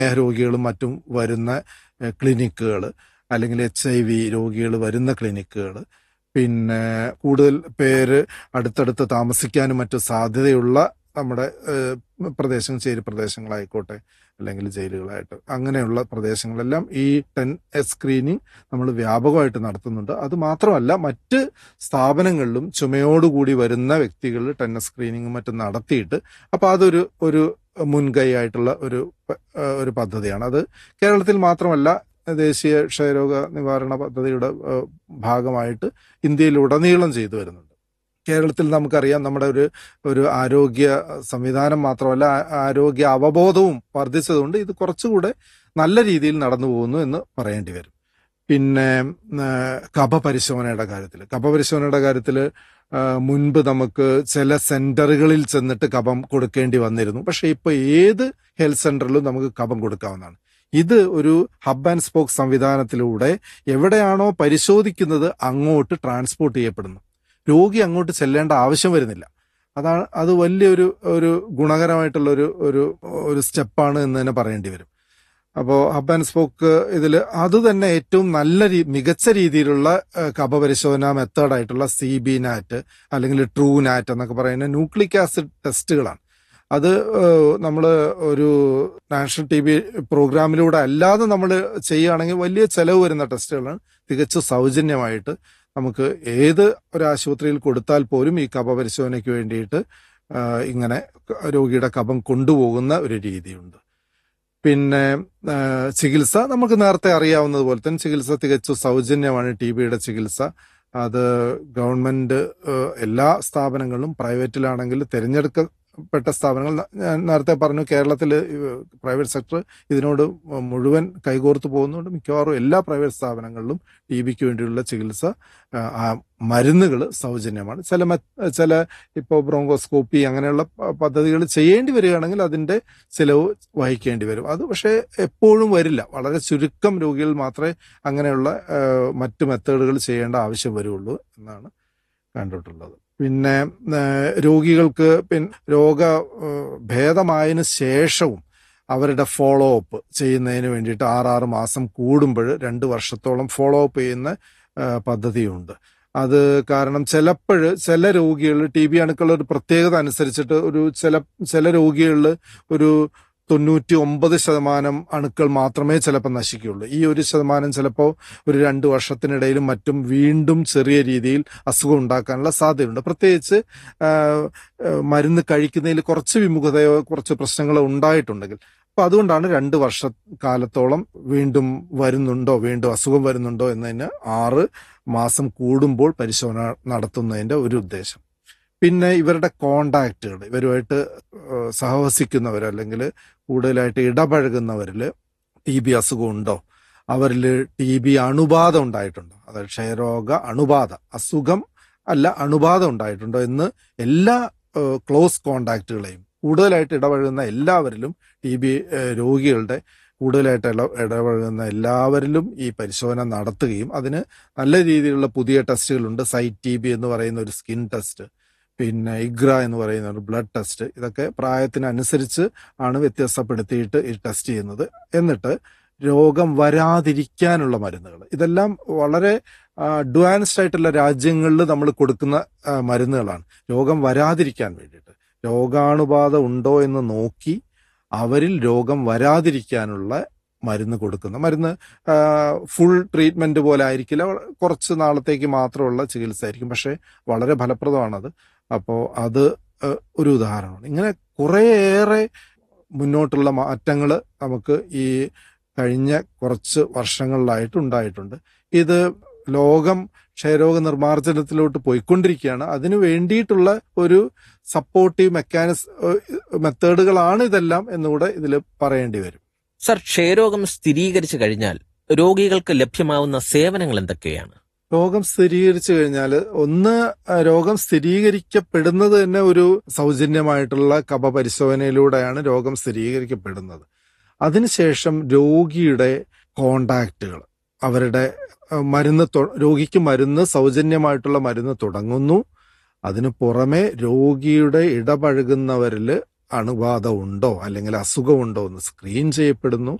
രോഗികളും മറ്റും വരുന്ന ക്ലിനിക്കുകൾ അല്ലെങ്കിൽ എച്ച് ഐ വി രോഗികൾ വരുന്ന ക്ലിനിക്കുകൾ പിന്നെ കൂടുതൽ പേര് അടുത്തടുത്ത് താമസിക്കാനും മറ്റു സാധ്യതയുള്ള നമ്മുടെ ഏഹ്, പ്രദേശം ചേരി പ്രദേശങ്ങളായിക്കോട്ടെ അല്ലെങ്കിൽ ജയിലുകളായിട്ട് അങ്ങനെയുള്ള പ്രദേശങ്ങളെല്ലാം ഈ ടെൻ സ്ക്രീനിങ് നമ്മൾ വ്യാപകമായിട്ട് നടത്തുന്നുണ്ട് അത് മാത്രമല്ല മറ്റ് സ്ഥാപനങ്ങളിലും ചുമയോടുകൂടി വരുന്ന വ്യക്തികൾ ടെൻ സ്ക്രീനിങ്ങും മറ്റും നടത്തിയിട്ട് അപ്പോൾ അതൊരു ഒരു മുൻകൈ ആയിട്ടുള്ള ഒരു പ- ഏഹ് ഒരു പദ്ധതിയാണ് അത് കേരളത്തിൽ മാത്രമല്ല ദേശീയ ക്ഷയരോഗ നിവാരണ പദ്ധതിയുടെ ഏഹ് ഭാഗമായിട്ട് ഇന്ത്യയിലുടനീളം ചെയ്തു വരുന്നുണ്ട് കേരളത്തിൽ നമുക്കറിയാം നമ്മുടെ ഒരു ഒരു ആരോഗ്യ സംവിധാനം മാത്രമല്ല ആ- ആരോഗ്യ അവബോധവും വർദ്ധിച്ചതുകൊണ്ട് ഇത് കുറച്ചുകൂടെ നല്ല രീതിയിൽ നടന്നു പോകുന്നു എന്ന് പറയേണ്ടി വരും പിന്നെ ആ, കഫ പരിശോധനയുടെ കാര്യത്തിൽ കഫ പരിശോധനയുടെ കാര്യത്തിൽ മുൻപ് നമുക്ക് ചില സെന്ററുകളിൽ ചെന്നിട്ട് കഫം കൊടുക്കേണ്ടി വന്നിരുന്നു പക്ഷെ ഇപ്പൊ ഏത് ഹെൽത്ത് സെന്ററിലും നമുക്ക് കഫം കൊടുക്കാവുന്നതാണ് ഇത് ഒരു ഹബ് ആൻഡ് സ്പോക്ക് സംവിധാനത്തിലൂടെ എവിടെയാണോ പരിശോധിക്കുന്നത് അങ്ങോട്ട് ട്രാൻസ്പോർട്ട് ചെയ്യപ്പെടുന്നു രോഗി അങ്ങോട്ട് ചെല്ലേണ്ട ആവശ്യം വരുന്നില്ല അതാണ് അത് വലിയൊരു ഒരു ഗുണകരമായിട്ടുള്ള ഒരു ഒരു ഒരു സ്റ്റെപ്പാണ് എന്ന് തന്നെ പറയേണ്ടി വരും അപ്പോൾ ഹബ് ആൻഡ് സ്പോക്ക് ഇതിൽ അത് തന്നെ ഏറ്റവും നല്ല രീ മികച്ച രീതിയിലുള്ള ഏഹ്, കഫ പരിശോധന മെത്തേഡായിട്ടുള്ള സി ബി നാറ്റ് അല്ലെങ്കിൽ ട്രൂ നാറ്റ് എന്നൊക്കെ പറയുന്ന ന്യൂക്ലിക് ആസിഡ് ടെസ്റ്റുകളാണ് അത് നമ്മൾ ഒരു നാഷണൽ ടി ബി പ്രോഗ്രാമിലൂടെ അല്ലാതെ നമ്മൾ ചെയ്യുകയാണെങ്കിൽ വലിയ ചെലവ് വരുന്ന ടെസ്റ്റുകളാണ് തികച്ചും സൗജന്യമായിട്ട് നമുക്ക് ഏത് ഒരു ആശുപത്രിയിൽ കൊടുത്താൽ പോലും ഈ കഫ പരിശോധനയ്ക്ക് വേണ്ടിയിട്ട് ആ, ഇങ്ങനെ രോഗിയുടെ കഫം കൊണ്ടുപോകുന്ന ഒരു രീതിയുണ്ട് പിന്നെ ആ, ചികിത്സ നമുക്ക് നേരത്തെ അറിയാവുന്നത് പോലെ തന്നെ ചികിത്സ തികച്ചും സൗജന്യമാണ് ടി ബിയുടെ ചികിത്സ അത് ഗവൺമെന്റ് ആ, എല്ലാ സ്ഥാപനങ്ങളും പ്രൈവറ്റിലാണെങ്കിൽ തിരഞ്ഞെടുക്കപ്പെട്ട സ്ഥാപനങ്ങൾ ന- ഞാൻ നേരത്തെ പറഞ്ഞു കേരളത്തിൽ പ്രൈവറ്റ് സെക്ടർ ഇതിനോട് മുഴുവൻ കൈകോർത്ത് പോകുന്നുണ്ട് മിക്കവാറും എല്ലാ പ്രൈവറ്റ് സ്ഥാപനങ്ങളിലും ടി ബിക്ക് വേണ്ടിയുള്ള ചികിത്സ ആ, ആ മരുന്നുകൾ സൗജന്യമാണ് ചില മറ്റ് ചില ഇപ്പോൾ ബ്രോങ്കോസ്കോപ്പി അങ്ങനെയുള്ള പ- പദ്ധതികൾ ചെയ്യേണ്ടി വരികയാണെങ്കിൽ അതിന്റെ ചിലവ് വഹിക്കേണ്ടി വരും അത് പക്ഷേ എപ്പോഴും വരില്ല വളരെ ചുരുക്കം രോഗികൾ മാത്രമേ അങ്ങനെയുള്ള ആ, മറ്റ് മെത്തേഡുകൾ ചെയ്യേണ്ട ആവശ്യം വരുള്ളൂ എന്നാണ് കണ്ടിട്ടുള്ളത് പിന്നെ ആ, രോഗികൾക്ക് പിൻ രോഗ ആ, ഭേദമായതിനു ശേഷവും അവരുടെ ഫോളോ അപ്പ് ചെയ്യുന്നതിന് വേണ്ടിയിട്ട് ആറാറ് മാസം കൂടുമ്പോൾ രണ്ട് വർഷത്തോളം ഫോളോ അപ്പ് ചെയ്യുന്ന ആ, പദ്ധതിയുണ്ട് അത് കാരണം ചിലപ്പോൾ ചില രോഗികൾ ടി ബി അണുക്കളുടെ ഒരു പ്രത്യേകത അനുസരിച്ചിട്ട് ഒരു ചില ചില രോഗികളിൽ ഒരു തൊണ്ണൂറ്റി ഒമ്പത് ശതമാനം അണുക്കൾ മാത്രമേ ചിലപ്പോൾ നശിക്കുകയുള്ളൂ ഈ ഒരു ശതമാനം ചിലപ്പോൾ ഒരു രണ്ട് വർഷത്തിനിടയിലും മറ്റും വീണ്ടും ചെറിയ രീതിയിൽ അസുഖം ഉണ്ടാക്കാനുള്ള സാധ്യതയുണ്ട് പ്രത്യേകിച്ച് ആ, ആ, മരുന്ന് കഴിക്കുന്നതിൽ കുറച്ച് വിമുഖതയോ കുറച്ച് പ്രശ്നങ്ങളോ ഉണ്ടായിട്ടുണ്ടെങ്കിൽ അപ്പൊ അതുകൊണ്ടാണ് രണ്ട് വർഷ കാലത്തോളം വീണ്ടും വരുന്നുണ്ടോ വീണ്ടും അസുഖം വരുന്നുണ്ടോ എന്നതിന് ആറ് മാസം കൂടുമ്പോൾ പരിശോധന നടത്തുന്നതിന്റെ ഒരു ഉദ്ദേശം പിന്നെ ഇവരുടെ കോണ്ടാക്റ്റുകൾ ഇവരുമായിട്ട് ഏഹ്, സഹവസിക്കുന്നവർ അല്ലെങ്കിൽ കൂടുതലായിട്ട് ഇടപഴകുന്നവരിൽ ടി ബി അസുഖം ഉണ്ടോ അവരിൽ ടി ബി അണുബാധ ഉണ്ടായിട്ടുണ്ടോ അതായത് ക്ഷയരോഗ അണുബാധ അസുഖം അല്ല അണുബാധ ഉണ്ടായിട്ടുണ്ടോ എന്ന് എല്ലാ ക്ലോസ് കോണ്ടാക്റ്റുകളെയും കൂടുതലായിട്ട് ഇടപഴകുന്ന എല്ലാവരിലും ടി ബി രോഗികളുടെ കൂടുതലായിട്ട് ഇട ഇടപഴകുന്ന എല്ലാവരിലും ഈ പരിശോധന നടത്തുകയും അതിന് നല്ല രീതിയിലുള്ള പുതിയ ടെസ്റ്റുകളുണ്ട് സൈറ്റ് ടി ബി എന്ന് പറയുന്ന ഒരു സ്കിൻ ടെസ്റ്റ് പിന്നെ ഇഗ്ര എന്ന് പറയുന്ന ഒരു ബ്ലഡ് ടെസ്റ്റ് ഇതൊക്കെ പ്രായത്തിനനുസരിച്ച് ആണ് വ്യത്യസ്തപ്പെടുത്തിയിട്ട് ഈ ടെസ്റ്റ് ചെയ്യുന്നത് എന്നിട്ട് രോഗം വരാതിരിക്കാനുള്ള മരുന്നുകൾ ഇതെല്ലാം വളരെ അഡ്വാൻസ്ഡ് ആയിട്ടുള്ള രാജ്യങ്ങളിൽ നമ്മൾ കൊടുക്കുന്ന ആ, മരുന്നുകളാണ് രോഗം വരാതിരിക്കാൻ വേണ്ടിയിട്ട് രോഗാണുബാധ ഉണ്ടോ എന്ന് നോക്കി അവരിൽ രോഗം വരാതിരിക്കാനുള്ള മരുന്ന് കൊടുക്കുന്ന മരുന്ന് ഫുൾ ട്രീറ്റ്മെന്റ് പോലെ ആയിരിക്കില്ല കുറച്ച് നാളത്തേക്ക് മാത്രമുള്ള ചികിത്സ ആയിരിക്കും പക്ഷേ വളരെ ഫലപ്രദമാണത് അപ്പോൾ അത് ആ, ഒരു ഉദാഹരണമാണ് ഇങ്ങനെ കുറേയേറെ മുന്നോട്ടുള്ള മാറ്റങ്ങൾ നമുക്ക് ഈ കഴിഞ്ഞ കുറച്ച് വർഷങ്ങളിലായിട്ട് ഉണ്ടായിട്ടുണ്ട് ഇത് ലോകം ക്ഷയരോഗ നിർമ്മാർജ്ജനത്തിലോട്ട് പോയിക്കൊണ്ടിരിക്കുകയാണ് അതിനു വേണ്ടിയിട്ടുള്ള ഒരു സപ്പോർട്ടീവ് മെക്കാനിസ് മെത്തേഡുകളാണ് ഇതെല്ലാം എന്നുകൂടെ ഇതിൽ പറയേണ്ടി വരും സർ ക്ഷയരോഗം സ്ഥിരീകരിച്ചു കഴിഞ്ഞാൽ രോഗികൾക്ക് ലഭ്യമാവുന്ന സേവനങ്ങൾ എന്തൊക്കെയാണ് രോഗം സ്ഥിരീകരിച്ചു കഴിഞ്ഞാൽ ഒന്ന് ആ, രോഗം സ്ഥിരീകരിക്കപ്പെടുന്നത് തന്നെ ഒരു സൗജന്യമായിട്ടുള്ള കഫ പരിശോധനയിലൂടെയാണ് രോഗം സ്ഥിരീകരിക്കപ്പെടുന്നത് അതിനുശേഷം രോഗിയുടെ കോണ്ടാക്റ്റുകൾ അവരുടെ ആ, മരുന്ന് തൊ- രോഗിക്ക് മരുന്ന് സൗജന്യമായിട്ടുള്ള മരുന്ന് തുടങ്ങുന്നു അതിനു പുറമെ രോഗിയുടെ ഇടപഴകുന്നവരിൽ അണുബാധ ഉണ്ടോ അല്ലെങ്കിൽ അസുഖമുണ്ടോ എന്ന് സ്ക്രീൻ ചെയ്യപ്പെടുന്നു